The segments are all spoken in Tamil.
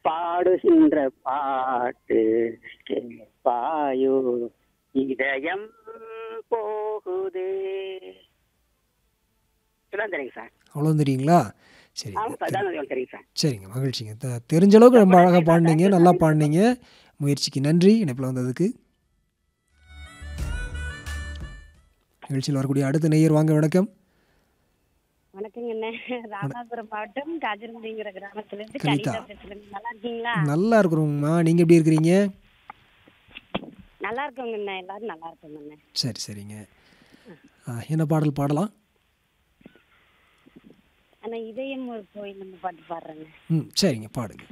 பாடுகின்ற பாட்டு கேட்பாயோ இதயம் போகுதே இதெல்லாம் தெரியுங்க சார் அவ்வளோ தெரியுங்களா சரி ஆமாம் சார் இதான் தெரியுங்க சார் சரிங்க மகிழ்ச்சிங்க த- தெரிஞ்ச அளவுக்கு ரொம்ப அழகாக பாடினீங்க நல்லா பாடினீங்க முயற்சிக்கு நன்றி இணைப்பில் வந்ததுக்கு நிகழ்ச்சியில் வரக்கூடிய அடுத்த நேயர் வாங்க வணக்கம் வணக்கங்கண்ணே ராமநாதபுரம் மாவட்டம் காஜிரங்குடிங்கிற கிராமத்துல இருந்து கவிதா. கவிதா பேசுறேன் நல்லா இருக்கீங்களா நல்லா இருக்கிறோங்கம்மா நீங்கள் எப்படி இருக்கிறீங்க நல்லா இருக்கோங்கண்ணே எல்லாரும் நல்லா இருக்கோங்கண்ணே சரி சரிங்க ஆ, என்ன பாடல் பாடலாம் ஆனா இதயம் ஒரு கோயில் நம்ம பாட்டு பாடுறேங்க ம் சரிங்க பாடுங்க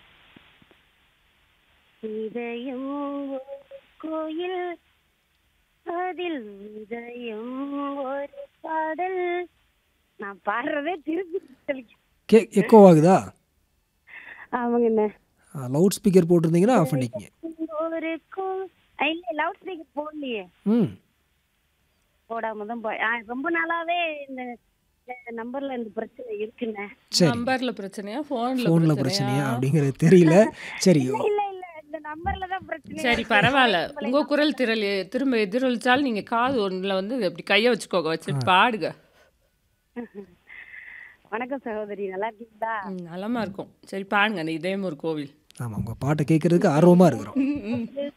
இதயம் ஒரு கோயில் அதில் இதயம் ஒரு பாடல் நான் பாடுறதே திருப்பி தெளிக்க- கே எக்கோ ஆகுதா ஆமாங்கண்ணே லவுட் ஸ்பீக்கர் போட்டிருந்தீங்கன்னா ஆஃப் பண்ணிக்கங்க ஒரு கோ இல்ல லவுட் ஸ்பீக்கர் போடலையே ம் போடாம தான் போய் ஆ, ரொம்ப நாளாவே இந்த இந்த நம்பர்ல இந்த பிரச்சனை இருக்குண்ணே சரி நம்பர்ல பிரச்சனையா போன்ல ஃபோனில் பிரச்சனையா அப்படிங்கிறது தெரியல சரி இல்ல இல்ல இந்த நம்பர்ல தான் பிரச்சனை சரி பரவாயில்ல உங்க குரல் திரள் திரும்ப எதிரொலிச்சாலும் நீங்க காது ஒண்ணுல வந்து அப்படி கைய வச்சுக்கோங்க வச்சு பாடுங்க வணக்கம் சகோதரி நல்லா இருக்கீங்களா ம், நலமா இருக்கும் சரி பாடுங்க அந்த இதயம் ஒரு கோவில் ஆமாம் உங்கள் பாட்டை கேட்குறதுக்கு ஆர்வமாக இருக்கிறோம் இது